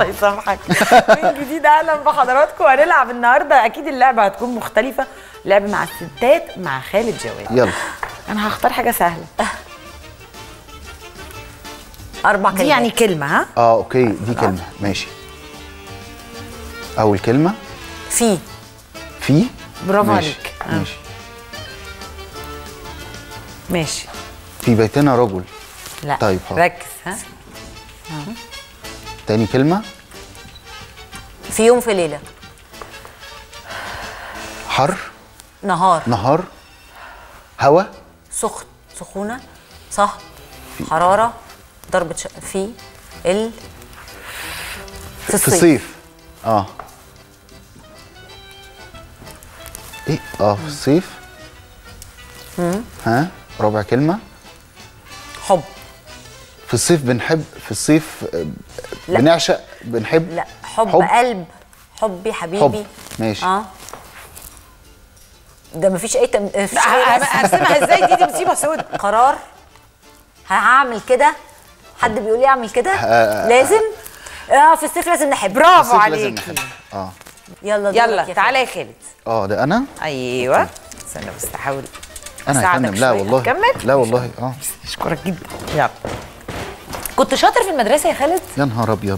الله يسامحك من جديد اهلا بحضراتكم هنلعب النهارده اكيد اللعبه هتكون مختلفه لعب مع الستات مع خالد جواد يلا انا هختار حاجه سهله اربع دي كلمات يعني كلمه ها اه اوكي دي كلمه ماشي اول كلمه في في برافو ماشي. عليك آه. ماشي ماشي في بيتنا رجل لا طيب، حاضر. ركز ها تاني كلمه في يوم في ليله حر نهار نهار هوا سخن سخونه صهد حراره ضربه ش... في ال في في الصيف الصيف اه ايه اه في الصيف ها رابع كلمه حب في الصيف بنحب في الصيف آه، لا. بنعشق بنحب لا حب, حب. حب. قلب حبي حبيبي حب ماشي اه ده مفيش اي تم... مفيش لا أي ه- رسم. هرسمها ازاي دي دي مصيبه سود قرار هعمل كده حد بيقول لي اعمل كده لازم اه في الصيف لازم نحب في برافو الصيف لازم عليكي نحب اه يلا دورك يلا يا تعالى يا خالد اه ده انا ايوه استنى بس احاول انا يا أساعدك فندم لا شوية. والله هتكمل؟ لا والله اه اشكرك جدا يلا كنت شاطر في المدرسه يا خالد يا نهار ابيض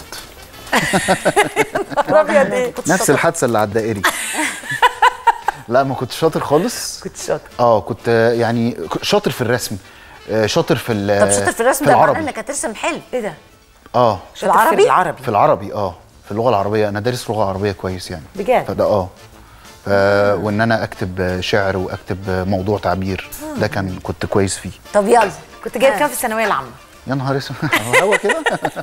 ابيض ايه نفس الحادثه اللي على الدائري لا ما كنتش شاطر خالص كنت شاطر اه كنت آه، يعني ك- شاطر في الرسم آه، شاطر في ال- طب شاطر في الرسم في ده معناه العربي انك هترسم حلو ايه ده اه شاطر العربي؟ في العربي في العربي اه في اللغه العربيه انا دارس لغه عربيه كويس يعني بجد؟ فده اه ف... وان انا اكتب شعر واكتب موضوع تعبير ده كان كنت كويس فيه طب يلا كنت جايب كام في الثانويه العامه يا نهار اسود هو كده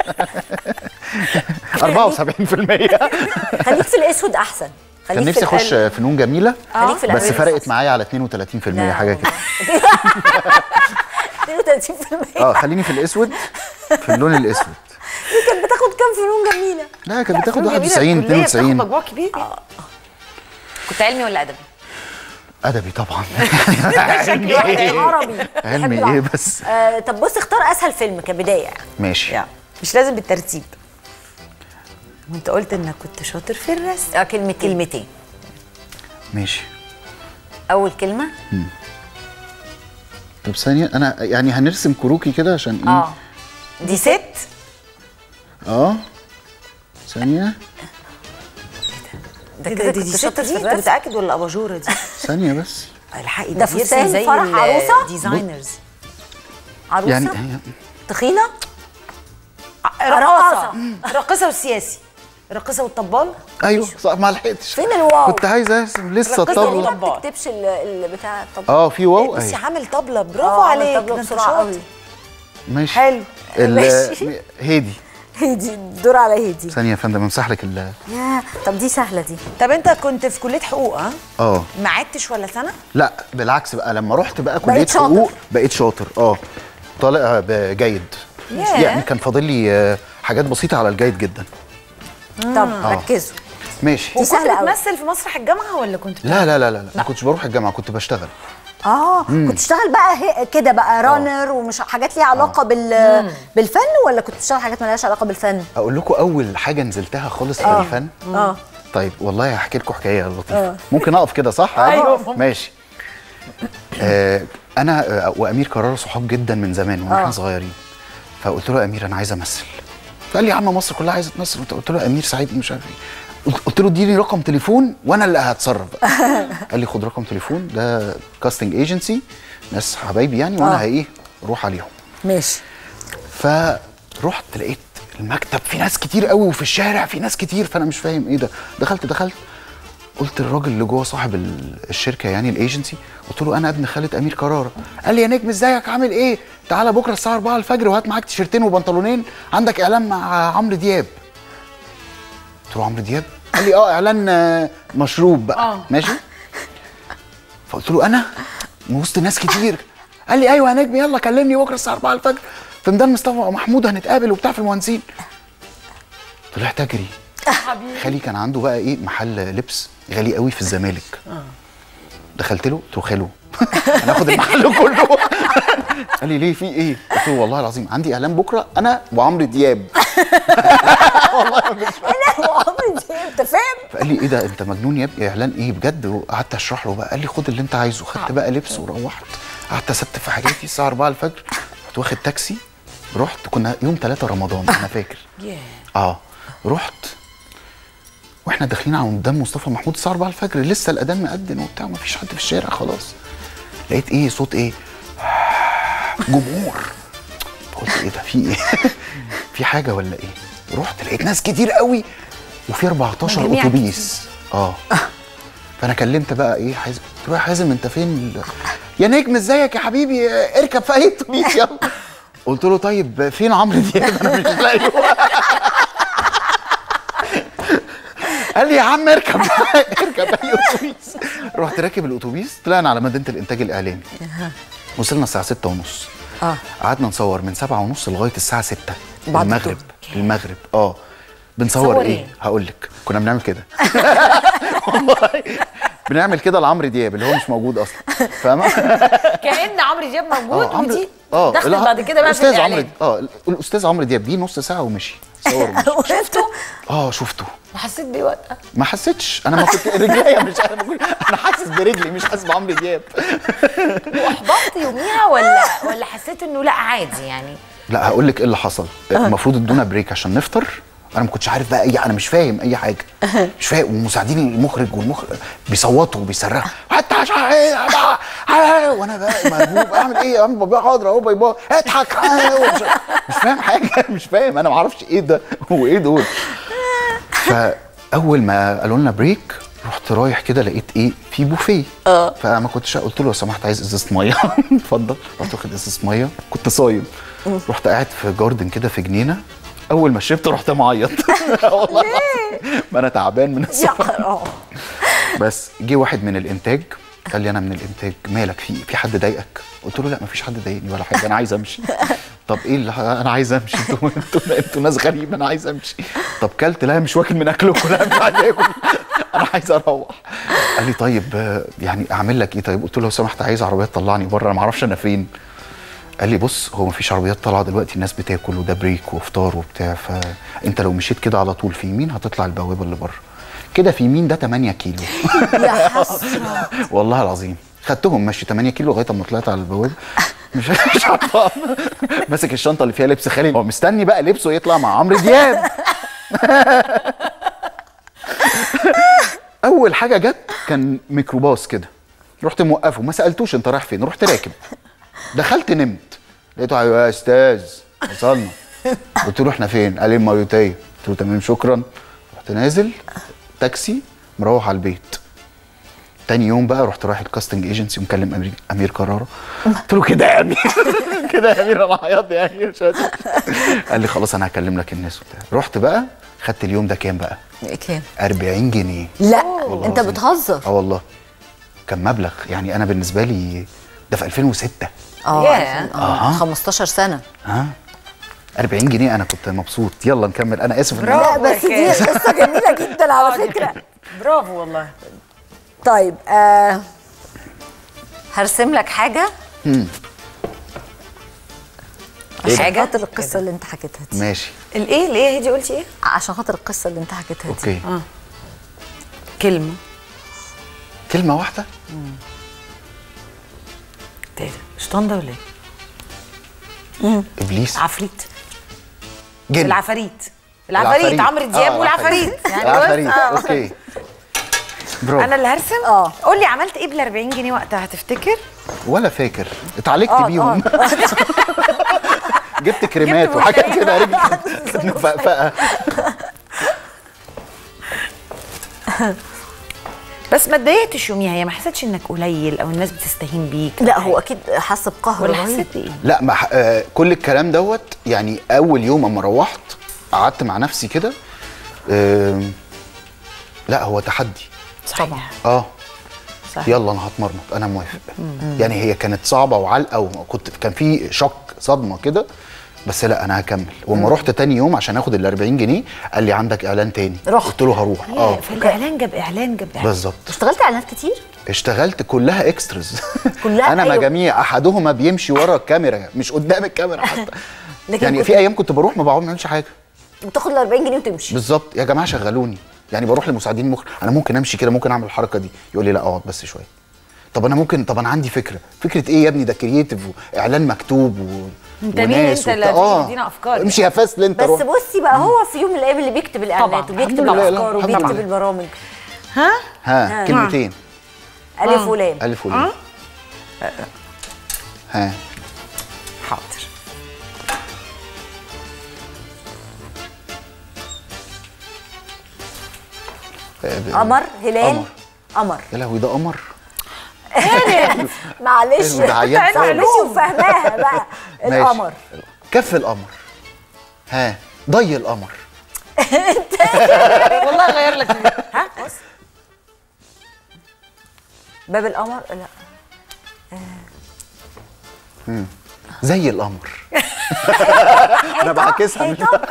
74% خليك في الاسود احسن خليك كان في نفسي اخش القلب. فنون جميله خليك في بس الألوان فرقت الخاصة. معايا على 32% لا حاجه كده 32% اه خليني في الاسود في اللون الاسود كانت بتاخد كام فنون جميله لا كانت بتاخد فنون جميلة 91 الكلية بتاخد 92 مجموع كبير كنت علمي ولا ادبي؟ ادبي طبعا عربي علمي بحب ايه العربي. بس آه طب بص اختار اسهل فيلم كبدايه يعني ماشي يعني مش لازم بالترتيب وانت قلت انك كنت شاطر في الرسم اه كلمتين كلمتين ماشي اول كلمه طب ثانيه انا يعني هنرسم كروكي كده عشان ايه اه دي ست اه ثانيه ده دي, كده دي, دي كنت ست شاطر دي في انت الرسم متاكد ولا اباجوره دي؟ ثانيه بس الحقي ده بيرسم فستان زي فرح ال- عروسة؟ ديزاينرز عروسه يعني يعني هي- تخينه رقاصه الراقصه والسياسي الراقصه والطبال ايوه صح ما لحقتش فين الواو؟ كنت عايز ارسم لسه ركزت ليه الطبله ما بتكتبش ال- ال- بتاع الطب اه في واو بس اهي عامل طبله برافو آه، عامل عليك طبلة ده انت بسرعة شاطر قوي. ماشي حلو ال- ماشي. هيدي هدي الدور على هدي ثانيه يا فندم امسح لك ال يا طب دي سهله دي طب انت كنت في كليه حقوق ها؟ اه ما عدتش ولا سنه؟ لا بالعكس بقى لما رحت بقى كليه بقيت شاطر. حقوق بقيت شاطر اه طالع جيد ياه. يعني كان فاضل لي آه، حاجات بسيطه على الجيد جدا طب ركزوا ماشي دي سهلة وكنت أوي. بتمثل في مسرح الجامعه ولا كنت لا لا لا لا ما كنتش بروح الجامعه كنت بشتغل اه كنت تشتغل بقى هي- كده بقى رانر ومش حاجات ليها علاقه بال بالفن ولا كنت بتشتغل حاجات مالهاش علاقه بالفن اقول لكم اول حاجه نزلتها خالص في الفن اه طيب والله هحكي لكم حكايه لطيفه ممكن اقف كده صح أيوة، ممكن. ماشي آه انا آه، وامير كرارة صحاب جدا من زمان واحنا آه. صغيرين فقلت له يا امير انا عايز امثل فقال لي يا عم مصر كلها عايزه تمثل قلت- قلت له يا امير ساعدني مش عارف ايه قلت- قلت له اديني رقم تليفون وانا اللي هتصرف بقى قال لي خد رقم تليفون ده كاستنج ايجنسي ناس حبايبي يعني وانا آه. ايه روح عليهم ماشي فرحت لقيت المكتب في ناس كتير قوي وفي الشارع في ناس كتير فانا مش فاهم ايه ده دخلت دخلت قلت للراجل اللي جوه صاحب ال- الشركه يعني الايجنسي قلت له انا ابن خالد امير كراره قال لي يا نجم ازيك عامل ايه تعالى بكره الساعه 4 الفجر وهات معاك تيشرتين وبنطلونين عندك اعلان مع عمرو دياب قلت له عمرو دياب قال لي اه اعلان آه، مشروب بقى آه. ماشي فقلت له انا من وسط ناس كتير قال لي ايوه يا نجم يلا كلمني بكره الساعه 4 الفجر في ميدان مصطفى محمود هنتقابل وبتاع في المهندسين طلعت اجري خالي كان عنده بقى ايه محل لبس غالي قوي في الزمالك دخلت له قلت له خالو انا هاخد المحل كله قال لي ليه في ايه قلت له والله العظيم عندي اعلان بكره انا وعمرو دياب والله انا وعمرو دياب انت فاهم فقال لي ايه ده انت مجنون يا ابني اعلان ايه بجد وقعدت اشرح له بقى قال لي خد اللي انت عايزه خدت بقى لبس وروحت قعدت اسبت في حاجاتي الساعه 4 الفجر رحت واخد تاكسي رحت كنا يوم 3 رمضان انا فاكر ياه. اه رحت واحنا داخلين على قدام مصطفى محمود الساعه 4 الفجر لسه الاذان مأذن وبتاع ما فيش حد في الشارع خلاص لقيت ايه صوت ايه جمهور قلت ايه ده في ايه في حاجه ولا ايه رحت لقيت ناس كتير قوي وفي 14 جميع اتوبيس اه فانا كلمت بقى ايه حازم قلت له يا حازم انت فين ال- يا نجم ازيك يا حبيبي اركب في اي اتوبيس يلا قلت له طيب فين عمرو دياب انا مش لاقيه قال لي يا عم اركب اركب اي اتوبيس رحت راكب الاتوبيس طلعنا على مدينه الانتاج الاعلامي وصلنا الساعه 6 ونص اه قعدنا نصور من 7 ونص لغايه الساعه 6 بعد المغرب الظهر. المغرب اه بنصور تصور ايه إيه؟ هقول لك كنا بنعمل كده والله بنعمل كده لعمرو دياب اللي هو مش موجود اصلا فاهمه كان عمرو دياب موجود اه عمرو ودي اه دخلت لا، بعد كده بقى في الاستاذ عمرو الاعلان اه الاستاذ عمرو دياب جه نص ساعه ومشي صور ومشي. شفته اه شفته وحسيت بيه وقتها ما حسيتش انا ما كنت رجليا مش انا بقول- انا حاسس برجلي مش حاسس بعمرو دياب واحبطت يوميها ولا ولا حسيت انه لا عادي يعني لا هقول لك ايه اللي حصل المفروض ادونا بريك عشان نفطر انا ما كنتش عارف بقى اي انا مش فاهم اي حاجه مش فاهم ومساعدين المخرج والمخرج بيصوتوا وبيصرخوا حتى عشان ايه بقى- وانا بقى مرهوب اعمل ايه يا عم بابا حاضر اهو باي باي اضحك ومش- مش فاهم حاجه مش فاهم انا ما اعرفش ايه ده وايه دول فاول ما قالوا لنا بريك رحت رايح كده لقيت ايه في بوفيه اه. فما كنتش قلت له لو سمحت عايز ازازه ميه اتفضل رحت واخد ازازه ميه كنت صايم رحت قاعد في جاردن كده في جنينه اول ما شربت رحت معيط والله العظيم. ما انا تعبان من يا السفر اه بس جه واحد من الانتاج قال لي انا من الانتاج مالك في في حد ضايقك قلت له لا مفيش حد ضايقني ولا حاجه انا عايز امشي طب ايه اللي انا عايز امشي انتوا انتوا انتوا ناس غريبه انا عايز امشي طب كلت لا مش واكل من اكلكم لا مش عايز اكل انا عايز اروح قال لي طيب آه، يعني اعمل لك ايه طيب قلت له لو سمحت عايز عربيه تطلعني بره انا ما اعرفش انا فين قال لي بص هو مفيش عربيات طالعه دلوقتي الناس بتاكل وده بريك وفطار وبتاع فانت لو مشيت كده على طول في يمين هتطلع البوابه اللي بره كده في يمين ده 8 كيلو يا حسره والله العظيم خدتهم ماشي 8 كيلو لغايه اما طلعت على البوابه مش مش عارفه ماسك الشنطه اللي فيها لبس خالي هو مستني بقى لبسه يطلع مع عمرو دياب اول حاجه جت كان ميكروباص كده رحت موقفه ما سالتوش انت رايح فين رحت راكب دخلت نمت لقيته ايوه يا استاذ وصلنا قلت له احنا فين قال لي الماريوتيه قلت له تمام شكرا رحت نازل تاكسي مروح على البيت تاني يوم بقى رحت رايح الكاستنج ايجنسي ومكلم امير امير كرارة قلت له كده يا امير كده يا امير انا عيطت يا امير مش قادر. قال لي خلاص انا هكلم لك الناس وبتاع رحت بقى خدت اليوم ده كام بقى كام 40 جنيه لا والله انت العظيم. بتهزر اه والله كان مبلغ يعني انا بالنسبه لي ده في 2006 اه ياه. اه آه. 15 سنه ها 40 جنيه انا كنت مبسوط يلا نكمل انا اسف إن أنا- برافو. لا بس دي قصه جميله جدا على فكره برافو والله طيب آه هرسم لك حاجه إيه ده؟ عشان خاطر القصه اللي انت حكيتها دي ماشي الايه الايه هدي قلتي ايه عشان خاطر القصه اللي انت حكيتها دي اوكي كلمه كلمه واحده ده إيه ده؟ شيطان ده ولا ايه ابليس عفريت جن العفاريت العفاريت عمرو دياب آه، والعفاريت يعني العفاريت بص، آه. اوكي برافو انا اللي هرسم اه. قول لي عملت ايه بال 40 جنيه وقتها هتفتكر ولا فاكر اتعالجت اه، بيهم جبت كريمات جبت وحاجات مشاريع. كده رجلي كانت مفقفقه بس ما اتضايقتش يوميها هي ما حسيتش انك قليل او الناس بتستهين بيك لا هو اكيد حس بقهر ولا رهيب. حسيت بايه لا ما ح- آه، كل الكلام دوت يعني اول يوم اما روحت قعدت مع نفسي كده آم، لا هو تحدي طبعا اه صح يلا انا هتمرمط انا موافق يعني هي كانت صعبه وعلقه وكنت كان في شك صدمه كده بس لا انا هكمل وما رحت تاني يوم عشان اخد ال 40 جنيه قال لي عندك اعلان تاني رحت. قلت له هروح اه اه فالاعلان جاب اعلان جاب اعلان بالظبط اشتغلت اعلانات كتير اشتغلت كلها اكسترز كلها؟ انا أيوة. مجاميع احدهما بيمشي ورا الكاميرا مش قدام الكاميرا حتى لكن يعني كنت- في ايام كنت بروح ما بعملش حاجه وتاخد ال 40 جنيه وتمشي بالظبط يا جماعه شغلوني يعني بروح لمساعدين المخرج انا ممكن امشي كده ممكن اعمل الحركه دي يقول لي لا اقعد بس شويه طب انا ممكن طب انا عندي فكره فكره ايه يا ابني ده كرييتيف واعلان مكتوب و... انت مين وناس انت اللي وبتاع. هتيجي تدينا أفكار امشي يا فاسل انت بس روح بصي بقى هو في يوم من الايام اللي بيكتب الاعلانات طبعاً. وبيكتب الحمد لله، الافكار الحمد وبيكتب لله. البرامج ها ها كلمتين الف ولام الف ولام ها حاضر آه، ب- قمر هلال قمر. قمر يا لهوي ده قمر معلش ده عيان معلش خالص. وفاهماها بقى ماشي. القمر كف القمر ها ضي القمر والله غير لك ها بص باب القمر لا زي القمر انا بعكسها مش حيطة.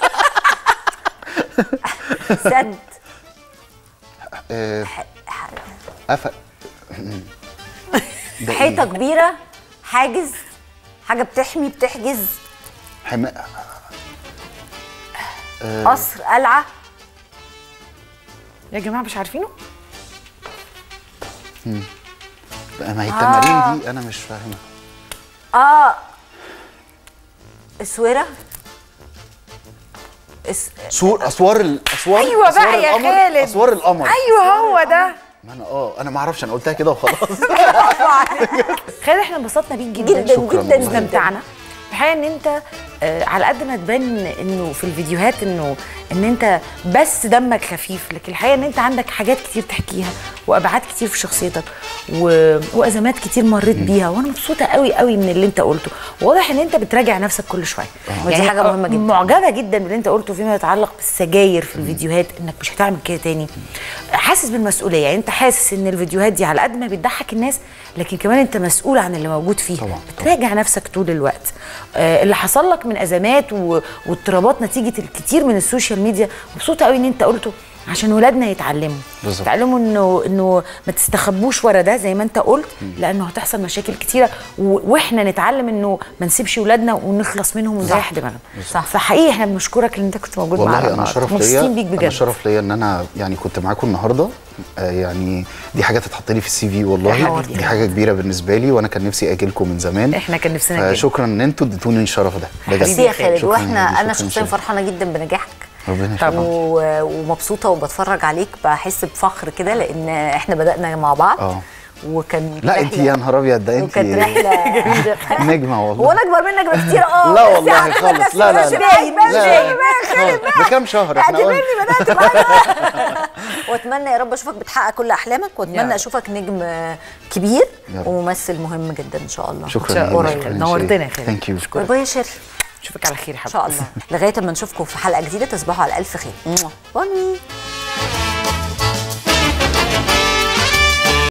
سد آه، قفل ده إيه؟ حيطه كبيره حاجز حاجه بتحمي بتحجز حما... قصر قلعه يا جماعه مش عارفينه ما هي التمارين دي انا مش فاهمها اه اسوره اس... سور اسوار الاسوار ايوه أسوار بقى يا القمر، خالد اسوار القمر ايوه هو ده ما انا اه انا ما اعرفش انا قلتها كده وخلاص خالد احنا انبسطنا بيك جدا جدا شكراً جدا والله. استمتعنا الحقيقه ان انت آه، على قد ما تبان انه في الفيديوهات انه ان انت بس دمك خفيف لكن الحقيقه ان انت عندك حاجات كتير تحكيها وابعاد كتير في شخصيتك و... وازمات كتير مريت بيها وانا مبسوطه قوي قوي من اللي انت قلته واضح ان انت بتراجع نفسك كل شويه ودي حاجة مهمة جدا. معجبه جدا باللي انت قلته فيما يتعلق بالسجاير في الفيديوهات انك مش هتعمل كده تاني حاسس بالمسؤوليه يعني انت حاسس ان الفيديوهات دي على قد ما بتضحك الناس لكن كمان انت مسؤول عن اللي موجود فيها طبعاً، بتراجع نفسك طول الوقت آه اللي حصل لك من ازمات و- واضطرابات نتيجه الكتير من السوشيال ميديا مبسوطه قوي ان انت قلته عشان ولادنا يتعلموا بالظبط. يتعلموا انه انه ما تستخبوش ورا ده زي ما انت قلت لانه هتحصل مشاكل كتيره و- واحنا نتعلم انه ما نسيبش ولادنا ونخلص منهم ونريح دماغنا صح. فحقيقي احنا بنشكرك ان انت كنت موجود معانا والله انا النهاردة. شرف مبسوطين ليا بيك انا بجد شرف ليا ان انا يعني كنت معاكم النهارده آه، يعني دي حاجه تتحط لي في السي في يا والله حبيبي. دي حاجه كبيره بالنسبه لي وانا كان نفسي اجي لكم من زمان احنا كان نفسنا نجيلك. فشكرا ان انتوا اديتوني الشرف ده بجد. ميرسي يا خالد شكراً واحنا ليكي، انا شكراً شخصيا شكراً. فرحانه جدا بنجاحك ربنا طب يخليك و- ومبسوطه وبتفرج عليك بحس بفخر كده لان احنا بدانا مع بعض اه وكان لا انت رحلة- يا نهار ابيض ده انت وكانت رحله نجمه والله وانا اكبر منك بكتير اه لا بس والله يعني خالص نفسي لا لا ماشي لا باين لا ماشي لا بقى خالد خالص. بكام شهر احنا قلنا اعتبرني بدات معانا واتمنى يا رب اشوفك بتحقق كل احلامك يا واتمنى رب. اشوفك نجم كبير يا رب. وممثل مهم جدا ان شاء الله شكرا شاء ليك، قريب. شكراً نورتنا يا خالد. ثانك يو باي باي يا شيري اشوفك على خير يا ان حبيبي شاء الله لغايه اما نشوفكم في حلقه جديده تصبحوا على الف خير باي